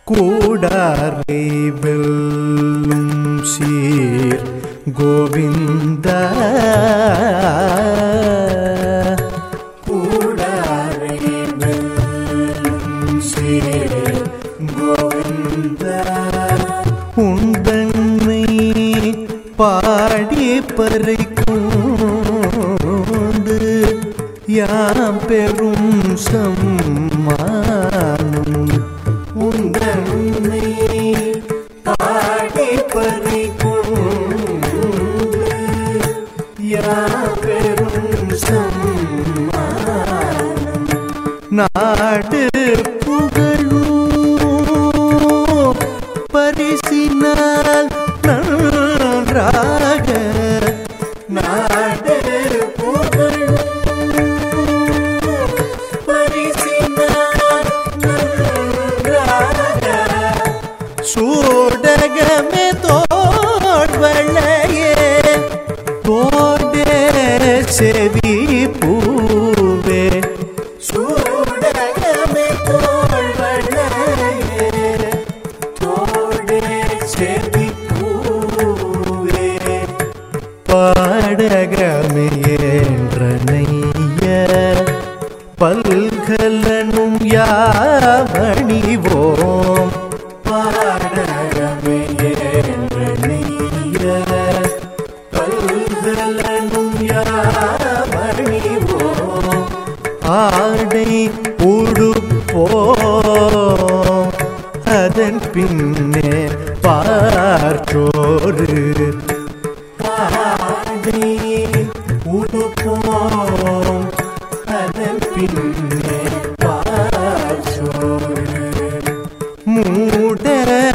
கூடாரை வெல்லும் சீர் கோவிந்த கூடாரை வெல்லும் சீர் கோவிந்த உந்தன்னை பாடி பறைக்கொண்டு யாம் பெரும் சம்மானம் உந்தன்னை பாடி பறைக்கொண்டு யாம் பெரும் சம்மானம் நாடு புகழும் பரிசினால் நன்றாக நாடு புகழும் பரிசினால் நன்றாக சூடகமே தோல்வளையே தோடே செவி பூவே சூடகமே தோல்வளையே தோடே செவி பூவே பாடகமே என்ற நெய்ய பல்கலனும் யாவணிவோம் பாடகமே என்ற நெய்ய பல்கலனும் யாவணிவோம் ஆடை உடுப்போம் அதன் பின்னே பார்த்தோரு ஆடை உடுப்போம் அதன் பின்னே பார்த்தோரு மூட